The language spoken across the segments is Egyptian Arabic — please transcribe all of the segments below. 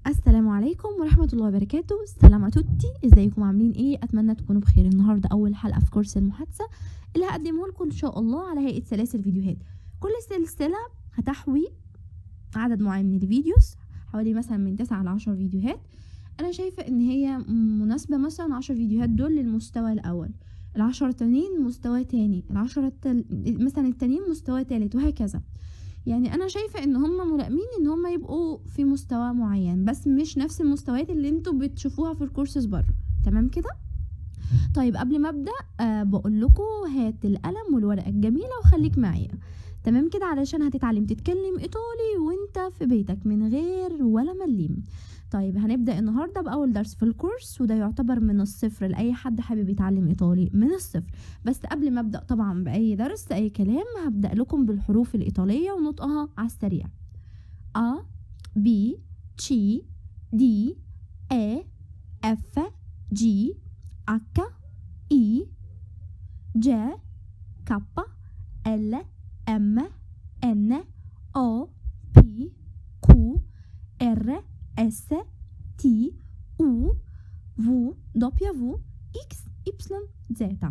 السلام عليكم ورحمة الله وبركاته سلام توتي ازيكم عاملين ايه اتمنى تكونوا بخير النهاردة اول حلقة في كورس المحادثة اللي هقدمه لكم ان شاء الله على هيئة سلاسل فيديوهات كل سلسلة هتحوي عدد معين من الفيديوز حوالي مثلا من 9 ل 10 فيديوهات انا شايفة ان هي مناسبة مثلا 10 فيديوهات دول للمستوى الاول العشرة التانيين مستوى تاني العشرة التل... مثلا التانيين مستوى تالت وهكذا يعني انا شايفه ان هم ملائمين ان هم يبقوا في مستوى معين بس مش نفس المستويات اللي انتوا بتشوفوها في الكورسز بره تمام كده طيب قبل ما ابدا أه بقول لكم هات القلم والورقه الجميله وخليك معايا تمام كده علشان هتتعلم تتكلم ايطالي وانت في بيتك من غير ولا مليم طيب هنبدا النهارده باول درس في الكورس وده يعتبر من الصفر لاي حد حابب يتعلم ايطالي من الصفر بس قبل ما ابدا طبعا باي درس اي كلام هبدا لكم بالحروف الايطاليه ونطقها على السريع ا بي تشي دي اي اف جي اتش اي جي كابا ال ام ان او بي كو ار S T U V W X Y Z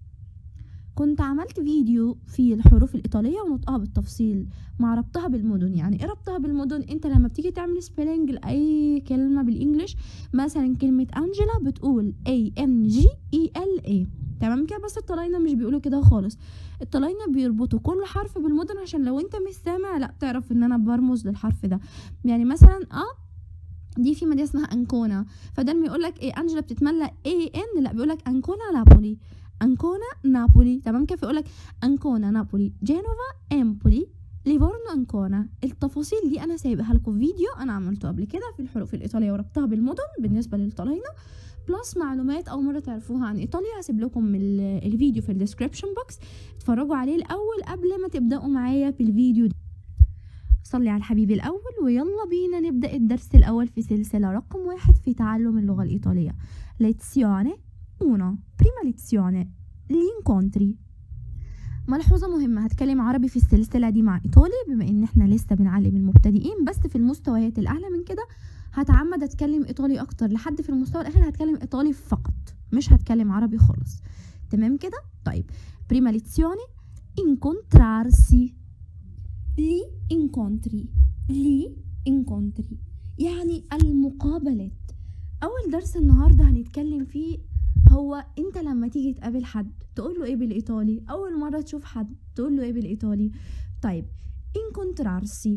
كنت عملت فيديو في الحروف الإيطالية ونطقها بالتفصيل مع ربطها بالمدن يعني ايه ربطها بالمدن انت لما بتيجي تعمل سبيلنج لأي كلمة بالإنجليش مثلا كلمة أنجلا بتقول A N G E L A تمام كده بس الطلاينة مش بيقولوا كده خالص الطلاينة بيربطوا كل حرف بالمدن عشان لو انت مش سامع لا تعرف ان انا برمز للحرف ده يعني مثلا اه دي في مدينه اسمها انكونا فده لما يقول لك ايه انجلا بتتملى اي ان لا بيقول لك انكونا نابولي انكونا نابولي تمام كده فيقول لك انكونا نابولي جنوفا امبولي ليفورنو انكونا التفاصيل دي انا سايبها لكم فيديو انا عملته قبل كده في الحروف الايطاليه وربطها بالمدن بالنسبه للطلاينه بلس معلومات اول مره تعرفوها عن ايطاليا هسيب لكم الفيديو في الديسكريبشن بوكس اتفرجوا عليه الاول قبل ما تبداوا معايا في الفيديو ده. صلي على الحبيب الأول ويلا بينا نبدأ الدرس الأول في سلسلة رقم واحد في تعلم اللغة الإيطالية lezione 1 prima lezione gli incontri ملحوظة مهمة هتكلم عربي في السلسلة دي مع إيطالي بما إن إحنا لسه بنعلم المبتدئين بس في المستويات الأعلى من كده هتعمد أتكلم إيطالي أكتر لحد في المستوى الأخير هتكلم إيطالي فقط مش هتكلم عربي خالص تمام كده طيب prima lezione incontrarsi لي انكونتري لي انكونتري يعني المقابلات اول درس النهارده هنتكلم فيه هو انت لما تيجي تقابل حد تقول له ايه بالايطالي اول مره تشوف حد تقول له ايه بالايطالي طيب انكونترارسي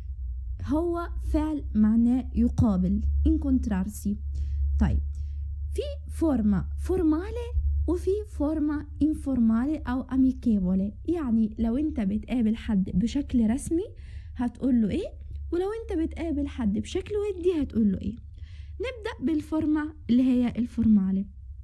هو فعل معناه يقابل انكونترارسي طيب في فورما فورمالي وفي فورما انفورمالي او اميكيبولي يعني لو انت بتقابل حد بشكل رسمي هتقول له ايه ولو انت بتقابل حد بشكل ودي هتقول له ايه نبدا بالفورما اللي هي الفورمالي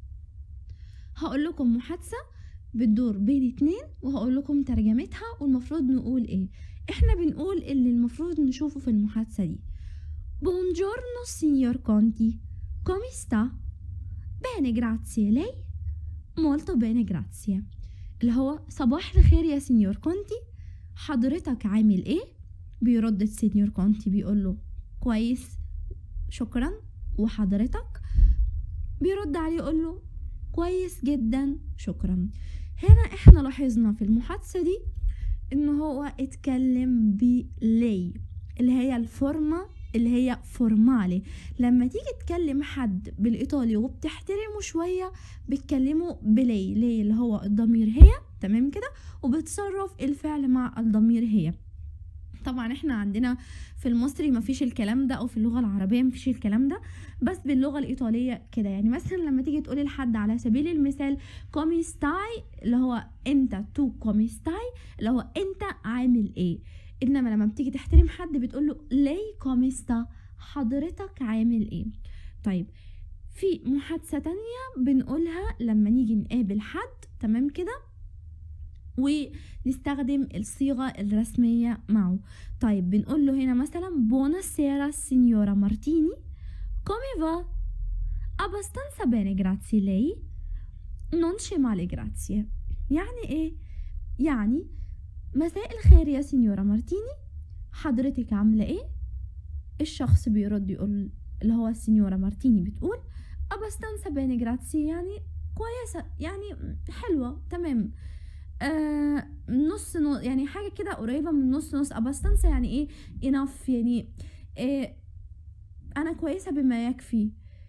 هقول لكم محادثه بتدور بين اتنين وهقول لكم ترجمتها والمفروض نقول ايه احنا بنقول اللي المفروض نشوفه في المحادثه دي Buongiorno signor Conti come sta? Bene grazie lei مولتو بيني جراتسيا اللي هو صباح الخير يا سينيور كونتي حضرتك عامل ايه بيرد السينيور كونتي بيقول له كويس شكرا وحضرتك بيرد عليه يقول له كويس جدا شكرا هنا احنا لاحظنا في المحادثه دي ان هو اتكلم بلي اللي هي الفورمه اللي هي فورمالي لما تيجي تكلم حد بالايطالي وبتحترمه شويه بتكلمه بلي لي اللي هو الضمير هي تمام كده وبتصرف الفعل مع الضمير هي طبعا احنا عندنا في المصري مفيش الكلام ده او في اللغه العربيه مفيش الكلام ده بس باللغه الايطاليه كده يعني مثلا لما تيجي تقولي لحد على سبيل المثال كومي ستاي اللي هو انت تو كومي ستاي اللي هو انت عامل ايه انما لما بتيجي تحترم حد بتقول له لي كوميستا حضرتك عامل ايه طيب في محادثة تانية بنقولها لما نيجي نقابل حد تمام كده ونستخدم الصيغة الرسمية معه طيب بنقول له هنا مثلا buonasera signora Martini come va abbastanza bene grazie lei non c'è male grazie يعني ايه يعني مساء الخير يا سينيورا مارتيني حضرتك عاملة ايه؟ الشخص بيرد يقول اللي هو السينيورا مارتيني بتقول أبستانسا بيني جراتسي يعني كويسة يعني حلوة تمام آه نص نص يعني حاجة كده قريبة من نص نص أبستانسا يعني ايه enough يعني إيه أنا كويسة بما يكفي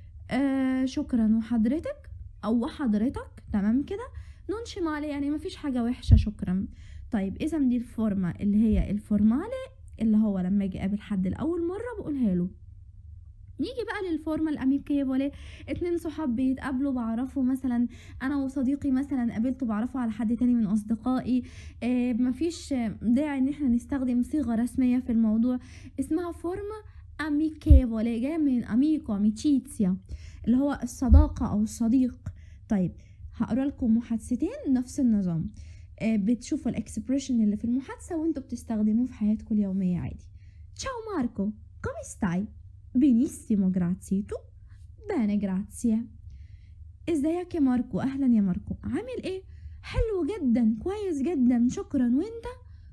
آه شكرا وحضرتك أو وحضرتك تمام كده نونشي مالي يعني مفيش حاجة وحشة شكرا طيب إذا دي الفورمة اللي هي الفورمالي اللي هو لما أجي أقابل حد لأول مرة بقولها له نيجي بقى للفورمة الأميكيفولي اتنين صحاب بيتقابلوا بعرفوا مثلا أنا وصديقي مثلا قابلته بعرفه على حد تاني من أصدقائي اه مفيش داعي إن احنا نستخدم صيغة رسمية في الموضوع اسمها فورمة أميكيفولي جاية من أميكو أميتشيتسيا اللي هو الصداقة أو الصديق طيب هقرا لكم محادثتين نفس النظام اه بتشوفوا الاكسبريشن اللي في المحادثة وانتوا بتستخدموه في حياتكم اليومية عادي Ciao Marco, come stai? Benissimo, grazie. Tu? Bene, grazie. ازيك يا ماركو اهلا يا ماركو عامل ايه حلو جدا كويس جدا شكرا وانت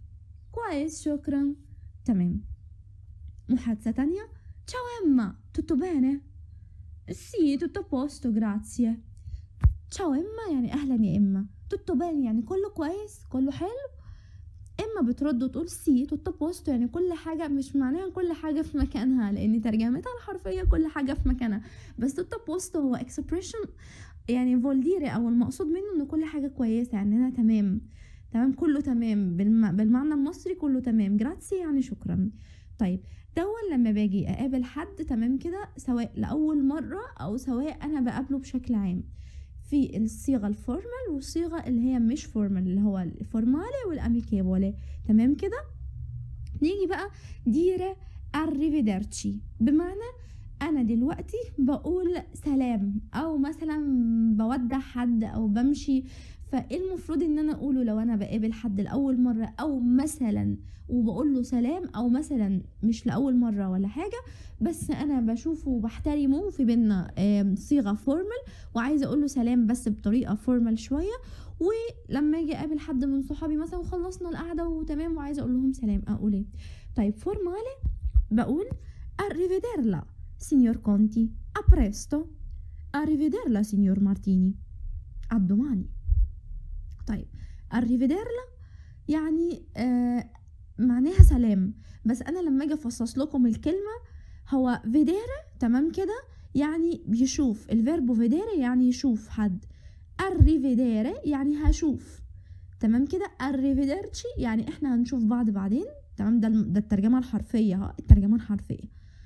كويس شكرا تمام محادثة تانية ciao Emma tutto bene sì tutto a posto grazie ciao Emma يعني اهلا يا اما tutto bene يعني كله كويس كله حلو اما بترد وتقول سي توتا بوست يعني كل حاجه مش معناها كل حاجه في مكانها لان ترجمتها الحرفيه كل حاجه في مكانها بس توتا بوست هو اكسبريشن يعني فولديري او المقصود منه ان كل حاجه كويسه يعني انا تمام تمام كله تمام بالم... بالمعنى المصري كله تمام جراتسي يعني شكرا طيب دون لما باجي اقابل حد تمام كده سواء لاول مره او سواء انا بقابله بشكل عام في الصيغه الفورمال والصيغه اللي هي مش فورمال اللي هو الفورمالي والاميكيبولي تمام كده نيجي بقى ديره arrivederci بمعنى انا دلوقتي بقول سلام او مثلا بودع حد او بمشي فايه المفروض ان انا اقوله لو انا بقابل حد لاول مره او مثلا وبقول له سلام او مثلا مش لاول مره ولا حاجه بس انا بشوفه وبحترمه في بينا صيغه فورمال وعايزه اقول له سلام بس بطريقه فورمال شويه ولما اجي اقابل حد من صحابي مثلا وخلصنا القعده وتمام وعايزه اقول لهم سلام اقول ايه طيب فورمالي بقول arrivederla signor Conti a presto arrivederla signor Martini a domani طيب arrivederla يعني آه معناها سلام بس انا لما اجي افصص لكم الكلمه هو فيديرا تمام كده يعني بيشوف الفيربو فيديرا يعني يشوف حد arrivedere يعني هشوف تمام كده arrivederci يعني احنا هنشوف بعض بعدين تمام ده ده الترجمه الحرفيه ها الترجمه الحرفيه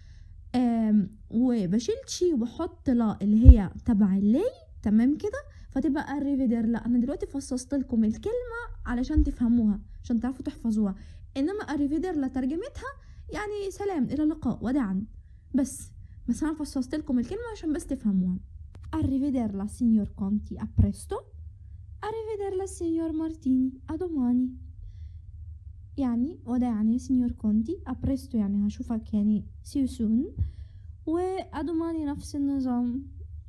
وبشيل تشي وبحط لا اللي هي تبع اللي تمام كده فتبقى الريفيدر لا انا دلوقتي فصصت لكم الكلمه علشان تفهموها عشان تعرفوا تحفظوها انما الريفيدر لا ترجمتها يعني سلام الى اللقاء وداعا بس بس انا فصصت لكم الكلمه عشان بس تفهموها arrivederla signor Conti a presto arrivederla signor Martini a domani يعني وداعا يا سينيور كونتي أبريستو يعني هشوفك يعني see you soon وأدوماني نفس النظام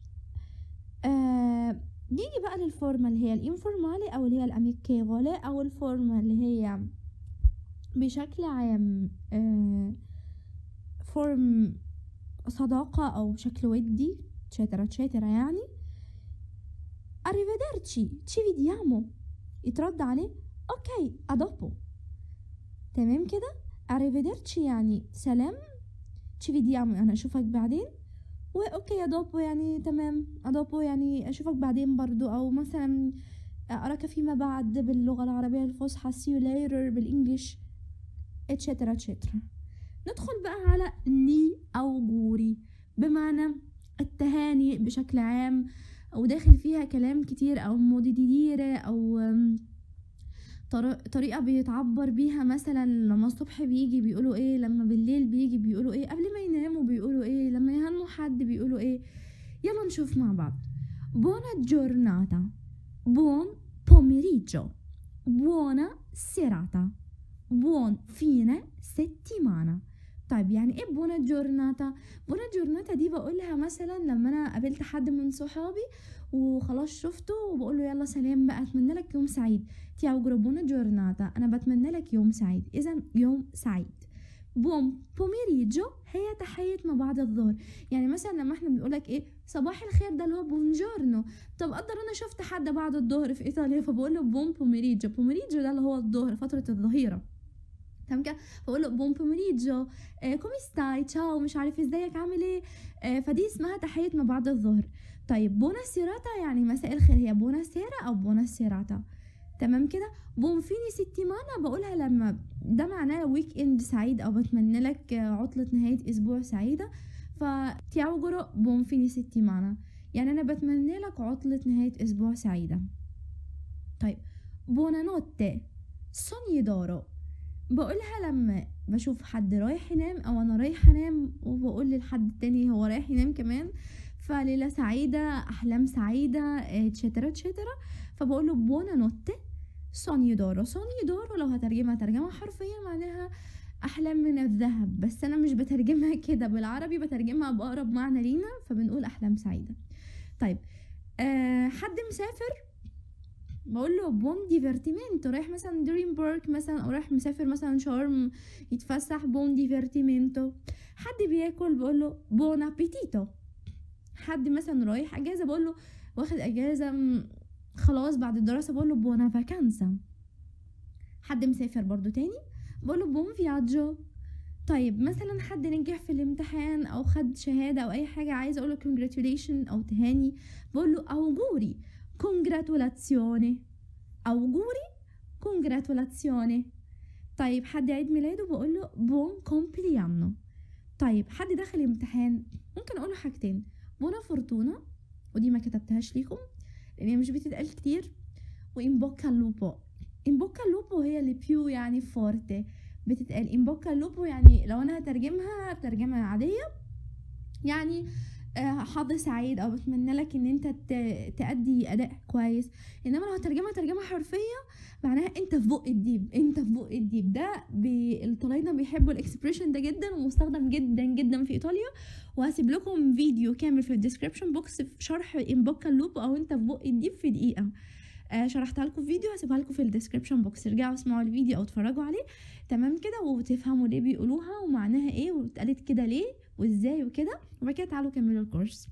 آه نيجي بقى للفورمة اللي هي الانفورمالي أو اللي هي الأميكيفولي أو الفورمة اللي هي بشكل عام آه فورم صداقة أو شكل ودي تشاترا تشاترا يعني arrivederci ci vediamo يترد عليه اوكي ادوبو تمام كده arrivederci يعني سلام ci vediamo انا اشوفك بعدين واوكي ادوبو يعني تمام ادوبو يعني اشوفك بعدين برضو او مثلا اراك فيما بعد باللغة العربية الفصحى see you later بالانجليش اتشترا اتشترا ندخل بقى على لي او جوري بمعنى التهاني بشكل عام او داخل فيها كلام كتير او موديديرة او طريقة بيتعبر بيها مثلا لما الصبح بيجي بيقولوا ايه لما بالليل بيجي بيقولوا ايه قبل ما يناموا بيقولوا ايه لما يهنوا حد بيقولوا ايه يلا نشوف مع بعض buona giornata buon pomeriggio buona serata buon fine settimana طيب يعني ايه بونا جورناتا بونا جورناتا دي بقولها مثلا لما انا قابلت حد من صحابي وخلاص شفته وبقول له يلا سلام بقى اتمنى لك يوم سعيد تي auguro buona giornata انا بتمنى لك يوم سعيد اذا يوم سعيد بوم بوميريجو هي تحية ما بعد الظهر يعني مثلا لما احنا بنقولك ايه صباح الخير ده اللي هو بونجورنو طب قدر انا شفت حد بعد الظهر في ايطاليا فبقول له بوم بوميريجو بوميريجو ده اللي هو الظهر فترة الظهيرة تمام كده فبقول له بون بوميريجو آه كومي ستاي تشاو مش عارف ازيك عامل ايه آه فدي اسمها تحية ما بعد الظهر طيب بونا سيراتا يعني مساء الخير هي بونا سيرا او بونا سيراتا تمام كده بون فيني ستيمانا بقولها لما ده معناه ويك اند سعيد او بتمنى لك عطلة نهاية اسبوع سعيدة فتي auguro بون فيني ستيمانا يعني انا بتمنى لك عطلة نهاية اسبوع سعيدة طيب بونا نوتي سوني دورو بقولها لما بشوف حد رايح ينام او انا رايح انام وبقول للحد التاني هو رايح ينام كمان فليلة سعيدة احلام سعيدة اتشترا اتشترا فبقول له بونا نوتي سوني دورو سوني دورو لو هترجمها ترجمة حرفيا معناها احلام من الذهب بس انا مش بترجمها كده بالعربي بترجمها باقرب معنى لينا فبنقول احلام سعيدة طيب أه حد مسافر بقول له بون ديفرتيمنتو رايح مثلا دريم بارك مثلا او رايح مسافر مثلا شرم يتفسح بون ديفرتيمنتو حد بياكل بقول له بون ابيتيتو حد مثلا رايح اجازه بقول له واخد اجازه خلاص بعد الدراسه بقول له بونا فاكانسا حد مسافر برضو تاني بقول له بون فياجو طيب مثلا حد نجح في الامتحان او خد شهاده او اي حاجه عايزه اقول له congratulation او تهاني بقول له اوجوري congratulazione auguri congratulazione طيب حد عيد ميلاده بقول له بون كومبليانو طيب حد دخل امتحان ممكن اقول له حاجتين بونا فورتونا ودي ما كتبتهاش ليكم لان هي مش بتتقال كتير وان بوكا لوبو ان بوكا لوبو هي اللي بيو يعني فورتي بتتقال ان بوكا لوبو يعني لو انا هترجمها ترجمة عادية يعني حظ سعيد او بتمنى لك ان انت تأدي اداء كويس انما لو هترجمها ترجمة حرفية معناها انت في بق الديب انت في بق الديب ده بي... الطلاينة بيحبوا الاكسبريشن ده جدا ومستخدم جدا جدا في ايطاليا وهسيب لكم فيديو كامل في الديسكريبشن بوكس في شرح ان بوكا اللوب او انت في بق الديب في دقيقة آه شرحتها لكم في فيديو هسيبها لكم في الديسكريبشن بوكس ارجعوا اسمعوا الفيديو او اتفرجوا عليه تمام كده وتفهموا ليه بيقولوها ومعناها ايه واتقالت كده ليه وازاي وكده وبعد كده تعالوا كملوا الكورس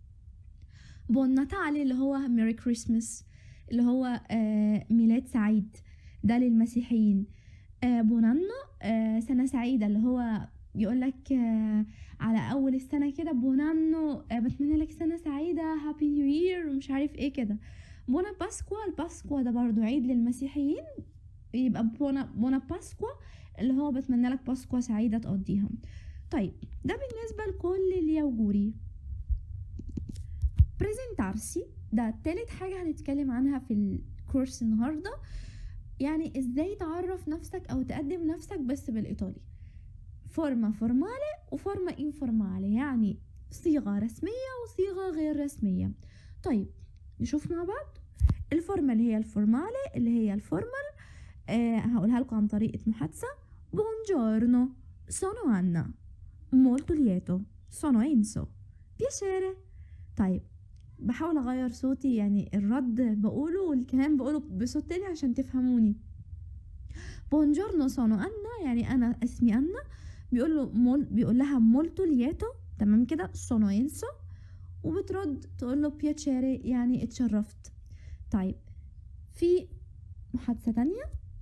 بون ناتالي اللي هو ميري كريسماس اللي هو آه ميلاد سعيد ده للمسيحيين آه بونانو آه سنة سعيدة اللي هو يقولك آه على أول السنة كده بونانو آه بتمنى لك سنة سعيدة هابي نيو يير ومش عارف ايه كده بونا باسكوا الباسكوا ده برضو عيد للمسيحيين يبقى بونا بونا باسكوا اللي هو بتمنى لك باسكوا سعيدة تقضيها طيب ده بالنسبة لكل اليوجوري بريزنتارسي ده تالت حاجة هنتكلم عنها في الكورس النهاردة يعني ازاي تعرف نفسك او تقدم نفسك بس بالايطالي فورما فورمالي وفورما انفورمالي يعني صيغة رسمية وصيغة غير رسمية طيب نشوف مع بعض الفورما اللي هي الفورمالي اللي هي الفورمال آه هقولها لكم عن طريقة محادثة buongiorno sono Anna molto lieto sono Enzo piacere طيب بحاول اغير صوتي يعني الرد بقوله والكلام بقوله بصوت تاني عشان تفهموني بونجورنو سونو انا يعني انا اسمي انا بيقول له مول بيقول لها مولتو ليتو تمام كده سونو انسو وبترد تقول له بياتشيري يعني اتشرفت طيب في محادثة تانية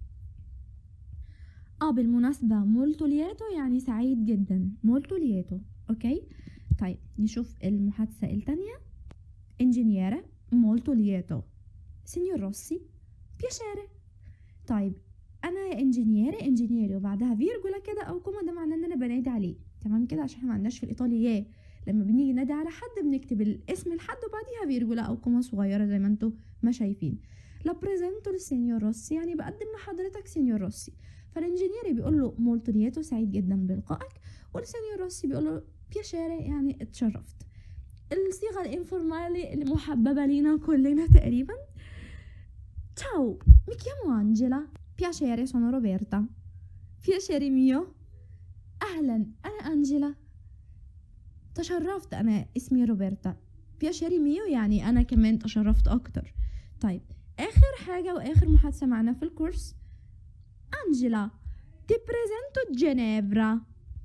اه بالمناسبة مولتو ليتو يعني سعيد جدا مولتو ليتو اوكي طيب نشوف المحادثة التانية ingegnere molto lieto signor Rossi piacere طيب انا يا انجينيري انجينيري وبعدها فيرجولا كده او كوما ده معناه ان انا بنادي عليه تمام كده عشان احنا ما عندناش في الايطالي يا لما بنيجي نادي على حد بنكتب الاسم الحد وبعديها فيرجولا او كوما صغيره زي ما انتم ما شايفين لا بريزنتو للسينيور روسي يعني بقدم لحضرتك سينيور روسي فالانجينيري بيقول له مولتو ليتو سعيد جدا بلقائك والسينيور روسي بيقول له بياشيري يعني اتشرفت الصيغة الانفورمالي المحببة لينا كلنا تقريبا Ciao, mi chiamo Angela. Piacere, sono Roberta. Piacere mio. أهلا أنا أنجلا. تشرفت أنا اسمي روبرتا. بياشيري ميو يعني أنا كمان تشرفت أكتر. طيب آخر حاجة وآخر محادثة معنا في الكورس أنجلا ti presento Ginevra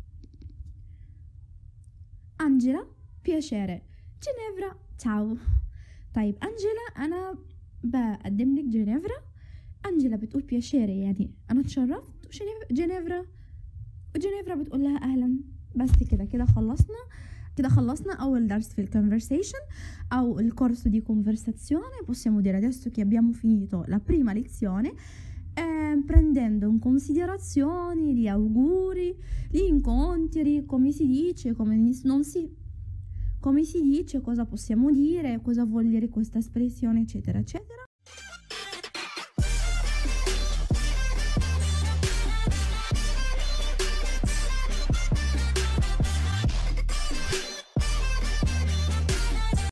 أنجلا piacere جنيفرا ciao طيب أنجلا أنا بقدم لك جنيفرا أنجلا بتقول بياشيري يعني أنا اتشرفت جنيفرا وجنيفرا بتقول لها أهلا بس كده كده خلصنا كده خلصنا أول درس في الكونفرسيشن أو il corso di conversazione possiamo dire adesso che abbiamo finito la prima lezione eh, prendendo in considerazione gli auguri, gli incontri, come si dice, come non si come si dice, cosa possiamo dire, cosa vuol dire questa espressione, eccetera, eccetera.